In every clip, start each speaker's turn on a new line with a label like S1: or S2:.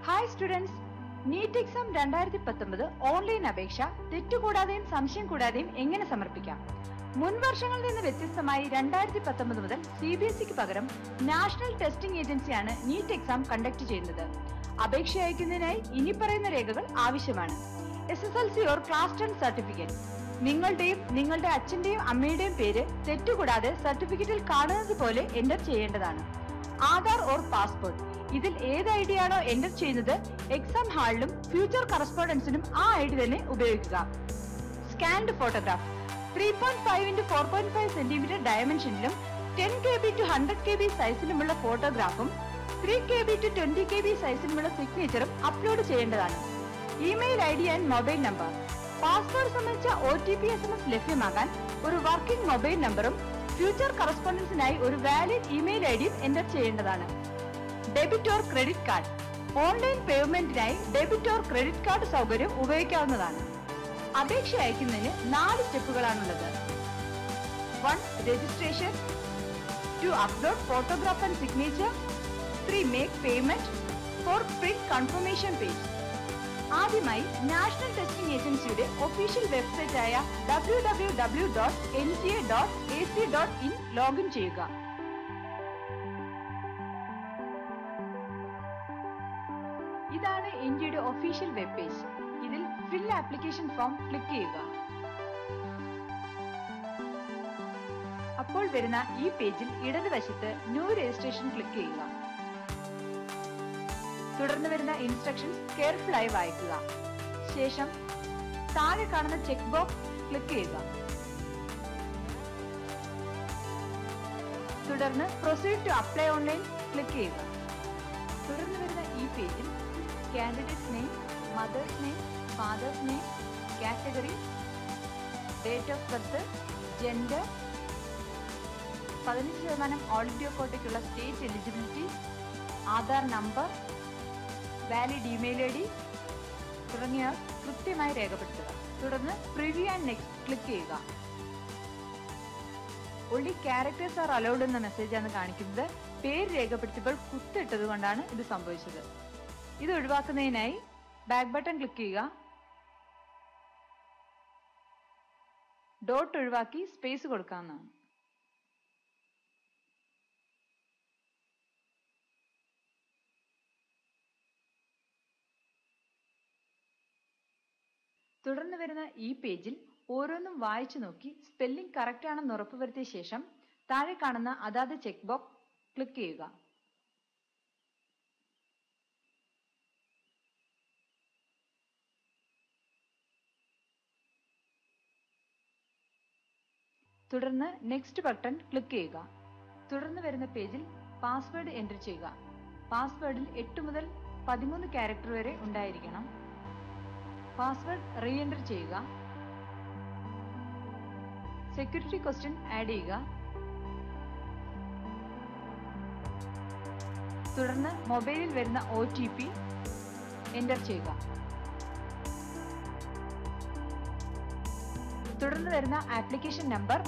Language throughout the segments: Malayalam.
S1: ഹായ് സ്റ്റുഡൻസ് നീറ്റ് എക്സാം രണ്ടായിരത്തി പത്തൊമ്പത് ഓൺലൈൻ അപേക്ഷ തെറ്റുകൂടാതെയും സംശയം കൂടാതെയും എങ്ങനെ സമർപ്പിക്കാം മുൻ വർഷങ്ങളിൽ നിന്ന് വ്യത്യസ്തമായി രണ്ടായിരത്തി പത്തൊമ്പത് മുതൽ സി ബി എസ് ഇക്ക് പകരം നാഷണൽ ടെസ്റ്റിംഗ് ഏജൻസിയാണ് നീറ്റ് എക്സാം കണ്ടക്ട് ചെയ്യുന്നത് അപേക്ഷ അയക്കുന്നതിനായി ഇനി പറയുന്ന രേഖകൾ ആവശ്യമാണ് S S L C or class ten certificate നിങ്ങളുടെയും നിങ്ങളുടെ അച്ഛന്റെയും അമ്മയുടെയും പേര് തെറ്റുകൂടാതെ സർട്ടിഫിക്കറ്റിൽ കാണുന്നത് പോലെ എൻ്റർ ചെയ്യേണ്ടതാണ് ആധാർ ഓർ പാസ്പോർട്ട് ഇതിൽ ഏത് ഐ ഡി ആണോ എൻ്റർ ചെയ്യുന്നത് എക്സാം ഹാളിലും ഫ്യൂച്ചർ കറസ്പോണ്ടൻസിനും ആ ഐ ഡി തന്നെ ഉപയോഗിക്കുക scanned photograph three point five into four point five centimetre ഡയമെൻഷനിലും ten K B two hundred K B സൈസിലുമുള്ള ഫോട്ടോഗ്രാഫും three K B two twenty K B സൈസിലുമുള്ള സിഗ്നേച്ചറും അപ്ലോഡ് ചെയ്യേണ്ടതാണ് email I D and mobile number password സംബന്ധിച്ച O T P S M S ലഭ്യമാകാൻ ഒരു വർക്കിംഗ് മൊബൈൽ നമ്പറും ഫ്യൂച്ചർ കറസ്പോണ്ടൻസിനായി ഒരു വാലിഡ് ഇമെയിൽ ഐ ഡിയും എൻ്റർ ചെയ്യേണ്ടതാണ് debit or credit card online പേയ്മെന്റിനായി ഡെബിറ്റ് ഓർ ക്രെഡിറ്റ് കാർഡ് സൗകര്യം ഉപയോഗിക്കാവുന്നതാണ് അപേക്ഷ അയക്കുന്നതിന് നാല് സ്റ്റെപ്പുകളാണുള്ളത് one registration two upload photograph and signature three make payment four print confirmation page ആദ്യമായി നാഷണൽ ടെസ്റ്റിംഗ് ഏജൻസിയുടെ ഒഫീഷ്യൽ വെബ്സൈറ്റ് ആയ W W W dot N T A dot A C dot in login ചെയ്യുക ഇതാണ് ഇന്ത്യയുടെ ഒഫീഷ്യൽ വെബ് പേജ് ഇതിൽ ഫിൽ ആപ്ലിക്കേഷൻ ഫോം ക്ലിക്ക് ചെയ്യുക അപ്പോൾ വരുന്ന ഈ പേജിൽ ഇടതുവശത്ത് ന്യൂ രജിസ്ട്രേഷൻ ക്ലിക്ക് ചെയ്യുക തുടർന്ന് വരുന്ന ഇൻസ്ട്രക്ഷൻസ് കെയർഫുൾ ആയി വായിക്കുക ശേഷം താഴെ കാണുന്ന ചെക്ക് ബോക്സ് ക്ലിക്ക് ചെയ്യുക തുടർന്ന് proceed to apply online click ചെയ്യുക തുടർന്ന് വരുന്ന ഈ പേജിൽ candidate name mother's name father's name category date of birth gender പതിനഞ്ച് ശതമാനം ഓൾ ഇന്ത്യ കോട്ടയ്ക്കുള്ള state eligibility Aadhaar number valid email I D തുടങ്ങിയവ കൃത്യമായി രേഖപ്പെടുത്തുക തുടർന്ന് പ്രിവ്യൂ ആൻഡ് നെക്സ്റ്റ് ക്ലിക്ക് ചെയ്യുക ഒള്ളി ക്യാരക്ടേഴ്സ് ആർ അലൗഡ് എന്ന മെസ്സേജാണ് കാണിക്കുന്നത് പേര് രേഖപ്പെടുത്തിയപ്പോൾ കുത്തിട്ടത് കൊണ്ടാണ് ഇത് സംഭവിച്ചത് ഇത് ഒഴിവാക്കുന്നതിനായി ബാക്ക് ബട്ടൺ ക്ലിക്ക് ചെയ്യുക ഡോട്ട് ഒഴിവാക്കി സ്പേസ് കൊടുക്കാവുന്നതാണ് തുടർന്ന് വരുന്ന ഈ പേജിൽ ഓരോന്നും വായിച്ചു നോക്കി സ്പെല്ലിംഗ് കറക്റ്റ് ആണെന്ന് ഉറപ്പുവരുത്തിയ ശേഷം താഴെ കാണുന്ന അതാത് ചെക്ക് ബോക്സ് ക്ലിക്ക് ചെയ്യുക തുടർന്ന് നെക്സ്റ്റ് ബട്ടൺ ക്ലിക്ക് ചെയ്യുക തുടർന്ന് വരുന്ന പേജിൽ പാസ്വേഡ് എൻ്റർ ചെയ്യുക പാസ്വേഡിൽ എട്ട് മുതൽ പതിമൂന്ന് ക്യാരക്ടർ വരെ ഉണ്ടായിരിക്കണം പാസ്വേഡ് റീ എൻ്റർ ചെയ്യുക സെക്യൂരിറ്റി ക്വസ്റ്റ്യൻ ആഡ് ചെയ്യുക തുടർന്ന് മൊബൈലിൽ വരുന്ന ഒ ടി പി എൻ്റർ ചെയ്യുക തുടർന്ന് വരുന്ന ആപ്ലിക്കേഷൻ നമ്പർ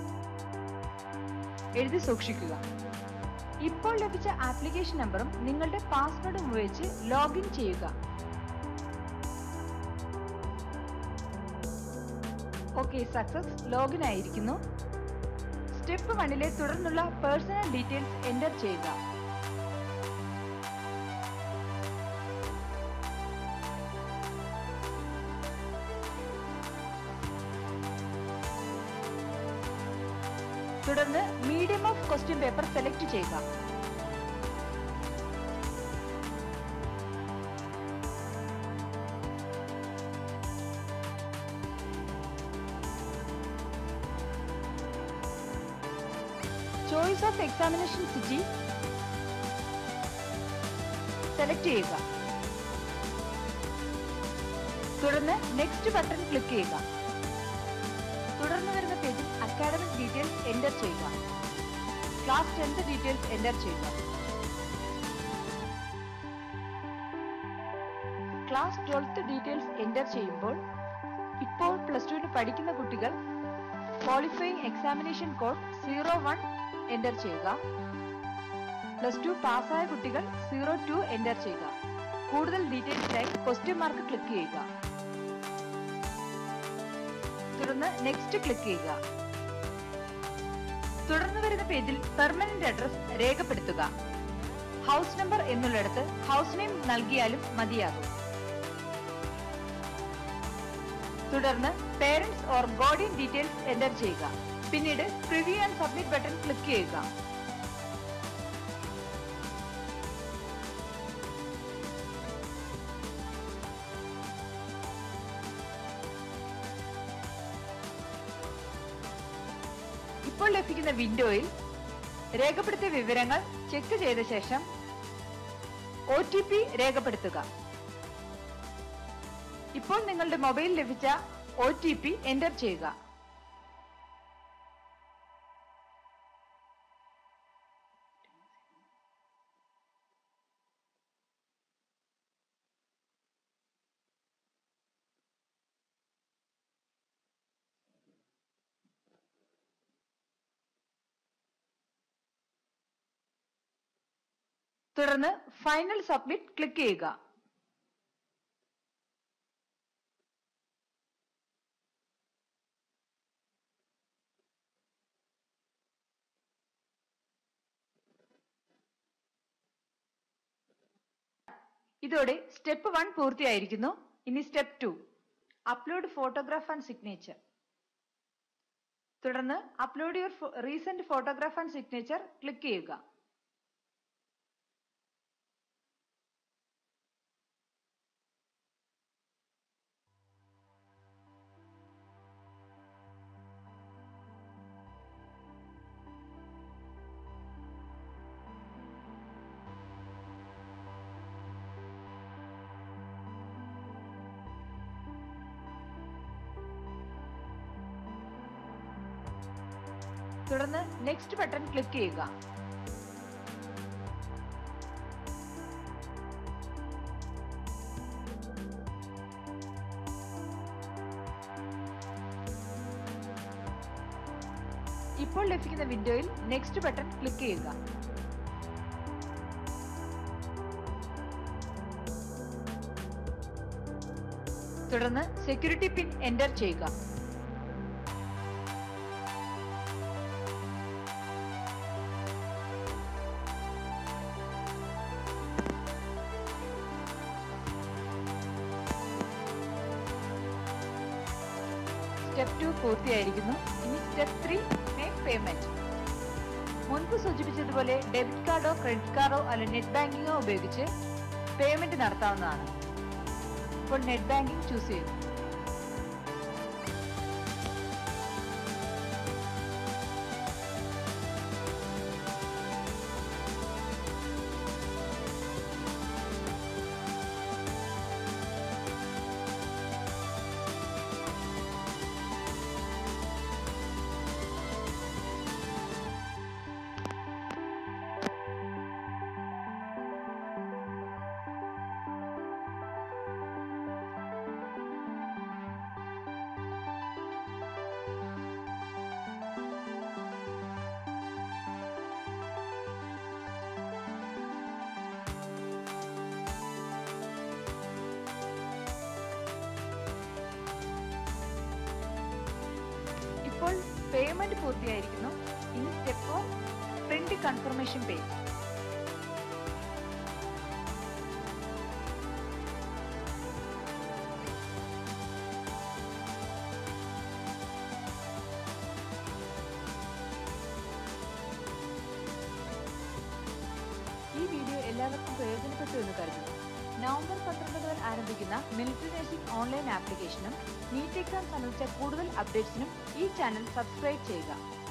S1: എഴുതി സൂക്ഷിക്കുക ഇപ്പോൾ ലഭിച്ച ആപ്ലിക്കേഷൻ നമ്പറും നിങ്ങളുടെ പാസ്വേഡും ഉപയോഗിച്ച് ലോഗിൻ ചെയ്യുക ഓക്കെ സക്സസ് ലോഗിൻ ആയിരിക്കുന്നു സ്റ്റെപ്പ് വണ്ണിലെ തുടർന്നുള്ള പേഴ്സണൽ ഡീറ്റെയിൽസ് എൻ്റർ ചെയ്യുക തുടർന്ന് medium of question paper select ചെയ്യുക choice of examination city select ചെയ്യുക തുടർന്ന് നെക്സ്റ്റ് ബട്ടൺ ക്ലിക്ക് ചെയ്യുക തുടർന്ന് വരുന്ന പേജിൽ അക്കാഡമിക് ഡീറ്റെയിൽസ് എൻ്റർ ചെയ്യുക ക്ലാസ് ടെൻത്ത് ഡീറ്റെയിൽസ് എൻ്റർ ചെയ്യുക ക്ലാസ് ട്വൽത്ത് ഡീറ്റെയിൽസ് എൻ്റർ ചെയ്യുമ്പോൾ ഇപ്പോൾ പ്ലസ് ടുവിന് പഠിക്കുന്ന കുട്ടികൾ qualifying examination code zero one enter ചെയ്യുക പ്ലസ് ടു പാസ്സായ കുട്ടികൾ സീറോ ടു എൻ്റർ ചെയ്യുക കൂടുതൽ ഡീറ്റെയിൽസിനായി ക്വസ്റ്റ്യൻ മാർക്ക് ക്ലിക്ക് ചെയ്യുക തുടർന്ന് നെക്സ്റ്റ് ക്ലിക്ക് ചെയ്യുക തുടർന്ന് വരുന്ന പേജിൽ പെർമനന്റ് അഡ്രസ് രേഖപ്പെടുത്തുക ഹൗസ് നമ്പർ എന്നുള്ളിടത്ത് ഹൗസ് നെയിം നൽകിയാലും മതിയാകും തുടർന്ന് parents or guardian details enter ചെയ്യുക പിന്നീട് preview and submit button click ചെയ്യുക ഇപ്പോൾ ലഭിക്കുന്ന വിൻഡോയിൽ രേഖപ്പെടുത്തിയ വിവരങ്ങൾ ചെക്ക് ചെയ്ത ശേഷം ഒ ടി പി രേഖപ്പെടുത്തുക ഇപ്പോൾ നിങ്ങളുടെ മൊബൈൽ ലഭിച്ച ഒ ടി പി എന്റർ ചെയ്യുക തുടർന്ന് ഫൈനൽ സബ്മിറ്റ് ക്ലിക്ക് ചെയ്യുക ഇതോടെ സ്റ്റെപ്പ് വൺ പൂർത്തിയായിരിക്കുന്നു ഇനി step two upload photograph and signature തുടർന്ന് upload your recent photograph and signature click ചെയ്യുക തുടർന്ന് നെക്സ്റ്റ് ബട്ടൺ ക്ലിക്ക് ചെയ്യുക ഇപ്പോൾ ലഭിക്കുന്ന വിൻഡോയിൽ നെക്സ്റ്റ് ബട്ടൺ ക്ലിക്ക് ചെയ്യുക തുടർന്ന് സെക്യൂരിറ്റി പിൻ എന്റർ ചെയ്യുക സ്റ്റെപ്പ് ടു പൂർത്തിയായിരിക്കുന്നു ഇനി സ്റ്റെപ്പ് ത്രീ മേക്ക് പേയ്മെന്റ് മുൻപ് സൂചിപ്പിച്ചതുപോലെ ഡെബിറ്റ് കാർഡോ ക്രെഡിറ്റ് കാർഡോ അല്ല നെറ്റ് ബാങ്കിങ്ങോ ഉപയോഗിച്ച് പേയ്മെന്റ് നടത്താവുന്നതാണ് ഇപ്പോൾ നെറ്റ് ബാങ്കിങ് ചൂസ് ചെയ്യുന്നു ഇപ്പോൾ പേയ്മെന്റ് പൂർത്തിയായിരിക്കുന്നു ഇനി step four print confirmation page ഈ വീഡിയോ എല്ലാവർക്കും പ്രയോജനപ്പെട്ടു എന്ന് കരുതുന്നു നവംബർ പന്ത്രണ്ട് മുതൽ ആരംഭിക്കുന്ന മിലിറ്ററി നഴ്സിംഗ് ഓൺലൈൻ ആപ്ലിക്കേഷനും നീറ്റ് എക്സാം സംബന്ധിച്ച കൂടുതൽ അപ്ഡേറ്റ്സിനും ഈ ചാനൽ സബ്സ്ക്രൈബ് ചെയ്യുക